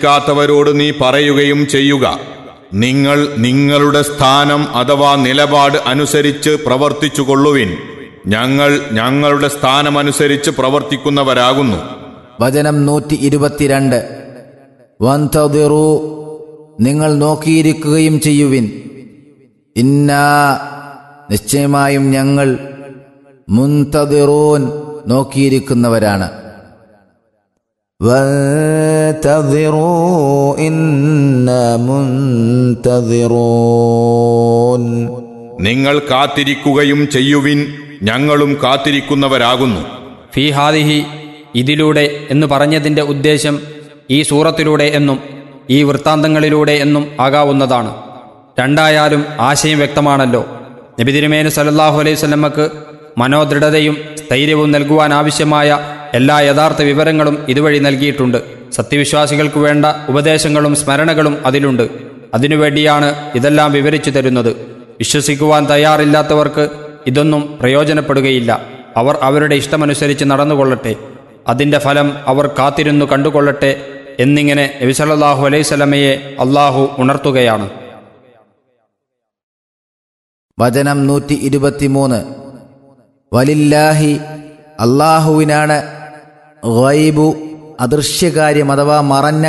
ക്കാത്തവരോട് നീ പറയുകയും ചെയ്യുക നിങ്ങൾ നിങ്ങളുടെ സ്ഥാനം അഥവാ നിലപാട് അനുസരിച്ച് പ്രവർത്തിച്ചു കൊള്ളുവിൻ ഞങ്ങൾ ഞങ്ങളുടെ സ്ഥാനമനുസരിച്ച് പ്രവർത്തിക്കുന്നവരാകുന്നു വചനം നൂറ്റി ഇരുപത്തിരണ്ട് വന്തതിറു നിങ്ങൾ നോക്കിയിരിക്കുകയും ചെയ്യുവിൻ ഇന്നാ നിശ്ചയമായും ഞങ്ങൾ മുന്തതിറൂൻ നോക്കിയിരിക്കുന്നവരാണ് وانتظروا إنا منتظرون നിങ്ങൾ കാത്തിരിക്കുകയും ചെയ്യുവിൻ ഞങ്ങളും കാത്തിരിക്കുന്നവരാകുന്നു ഫീ ഹാദിഹി ഇതിലൂടെ എന്ന് പറഞ്ഞതിൻ്റെ ഉദ്ദേശം ഈ സൂറത്തിലൂടെ എന്നും ഈ വൃത്താന്തങ്ങളിലൂടെ എന്നും ആകാവുന്നതാണ് രണ്ടായാലും ആശയം വ്യക്തമാണല്ലോ നബി തിരുമേന് സല്ലല്ലാഹു അലൈഹി സ്വലമ്മക്ക് മനോദൃഢതയും സ്ഥൈര്യവും നൽകുവാൻ ആവശ്യമായ എല്ലാ യഥാർത്ഥ വിവരങ്ങളും ഇതുവഴി നൽകിയിട്ടുണ്ട് സത്യവിശ്വാസികൾക്ക് വേണ്ട ഉപദേശങ്ങളും സ്മരണകളും അതിലുണ്ട് അതിനുവേണ്ടിയാണ് ഇതെല്ലാം വിവരിച്ചു തരുന്നത് വിശ്വസിക്കുവാൻ തയ്യാറില്ലാത്തവർക്ക് ഇതൊന്നും പ്രയോജനപ്പെടുകയില്ല അവർ അവരുടെ ഇഷ്ടമനുസരിച്ച് നടന്നുകൊള്ളട്ടെ അതിൻ്റെ ഫലം അവർ കാത്തിരുന്നു കണ്ടുകൊള്ളട്ടെ എന്നിങ്ങനെ നബി സല്ലല്ലാഹു അലൈഹി സ്വലമയെ അള്ളാഹു ഉണർത്തുകയാണ് വചനം നൂറ്റി ഇരുപത്തിമൂന്ന് വലില്ലാഹി അള്ളാഹുവിനാണ് ഗൈബു അദൃശ്യകാര്യം അഥവാ മറഞ്ഞ